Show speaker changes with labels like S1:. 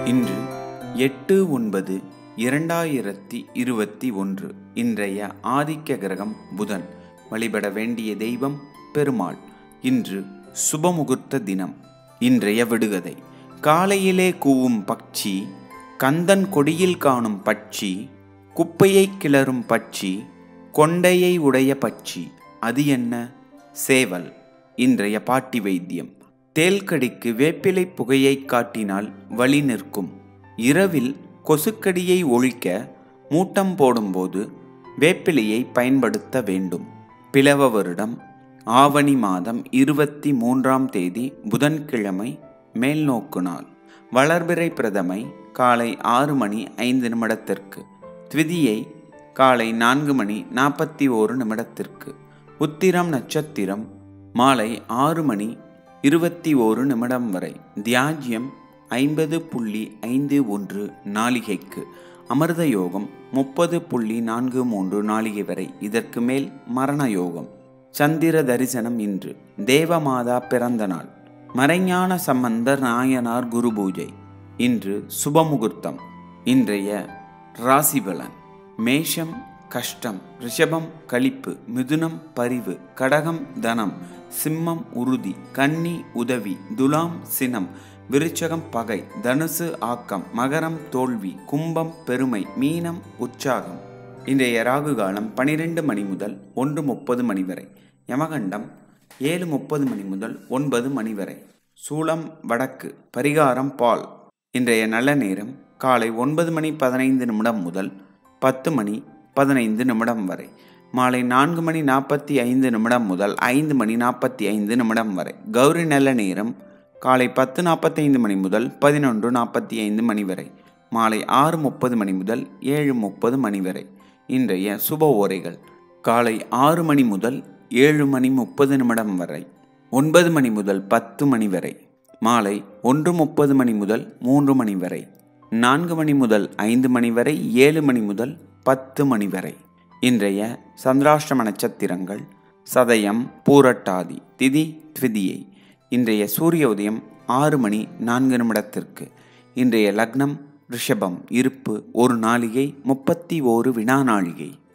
S1: இன்று எட்டு ஒன்பது இரண்டாயிரத்தி இருபத்தி ஒன்று இன்றைய ஆதிக்க கிரகம் புதன் வழிபட வேண்டிய தெய்வம் பெருமாள் இன்று சுபமுகூர்த்த தினம் இன்றைய விடுகதை காலையிலே கூவும் பட்சி கந்தன் கொடியில் காணும் பட்சி குப்பையை கிளறும் பட்சி கொண்டையை உடைய பட்சி அது என்ன சேவல் இன்றைய பாட்டி வைத்தியம் தேல்கடிக்கு வேப்பிலை புகையை காட்டினால் வழி நிற்கும் இரவில் கொசுக்கடியை ஒழிக்க மூட்டம் போடும்போது வேப்பிலையை பயன்படுத்த வேண்டும் பிளவ வருடம் ஆவணி மாதம் இருபத்தி மூன்றாம் தேதி புதன்கிழமை மேல்நோக்கு நாள் வளர்பிறை பிரதமை காலை ஆறு மணி ஐந்து நிமிடத்திற்கு த்விதியை காலை நான்கு மணி நாற்பத்தி ஓரு நிமிடத்திற்கு உத்திரம் நட்சத்திரம் மாலை ஆறு மணி இருபத்தி ஓரு நிமிடம் வரை தியாஜ்யம் ஐம்பது புள்ளி ஐந்து ஒன்று நாளிகைக்கு அமிர்த யோகம் முப்பது புள்ளி நான்கு மூன்று நாளிகை வரை இதற்கு மேல் மரண யோகம் சந்திர தரிசனம் இன்று தேவமாதா பிறந்த நாள் மறைஞான சம்பந்தர் நாயனார் குரு பூஜை இன்று சுபமுகூர்த்தம் இன்றைய ராசிபலன் மேஷம் கஷ்டம் ரிஷபம் களிப்பு மிதுனம் பரிவு கடகம் தனம் சிம்மம் உறுதி கன்னி உதவி துலாம் சினம் விருச்சகம் பகை தனுசு ஆக்கம் மகரம் தோல்வி கும்பம் பெருமை மீனம் உற்சாகம் இன்றைய ராகு காலம் பனிரெண்டு மணி முதல் ஒன்று முப்பது மணி வரை யமகண்டம் ஏழு முப்பது மணி முதல் ஒன்பது மணி வரை சூளம் வடக்கு பரிகாரம் பால் இன்றைய நல்ல நேரம் காலை ஒன்பது மணி பதினைந்து நிமிடம் முதல் பத்து மணி பதினைந்து நிமிடம் வரை மாலை நான்கு மணி நாற்பத்தி ஐந்து நிமிடம் முதல் ஐந்து மணி நாற்பத்தி ஐந்து நிமிடம் வரை கௌரி நல்ல நேரம் காலை பத்து நாற்பத்தைந்து மணி முதல் பதினொன்று நாற்பத்தி ஐந்து மணி வரை மாலை ஆறு முப்பது மணி முதல் ஏழு முப்பது மணி வரை இன்றைய சுப ஓரைகள் காலை ஆறு மணி முதல் ஏழு மணி முப்பது நிமிடம் வரை ஒன்பது மணி முதல் பத்து மணி வரை மாலை ஒன்று முப்பது மணி முதல் மூன்று மணி வரை நான்கு மணி முதல் ஐந்து மணி வரை ஏழு மணி முதல் பத்து மணி வரை இன்றைய சந்திராஷ்டம நட்சத்திரங்கள் சதயம் பூரட்டாதி திதி த்விதியை இன்றைய சூரிய உதயம் ஆறு மணி நான்கு நிமிடத்திற்கு இன்றைய லக்னம் ரிஷபம் இருப்பு ஒரு நாளிகை முப்பத்தி ஓரு வினா நாளிகை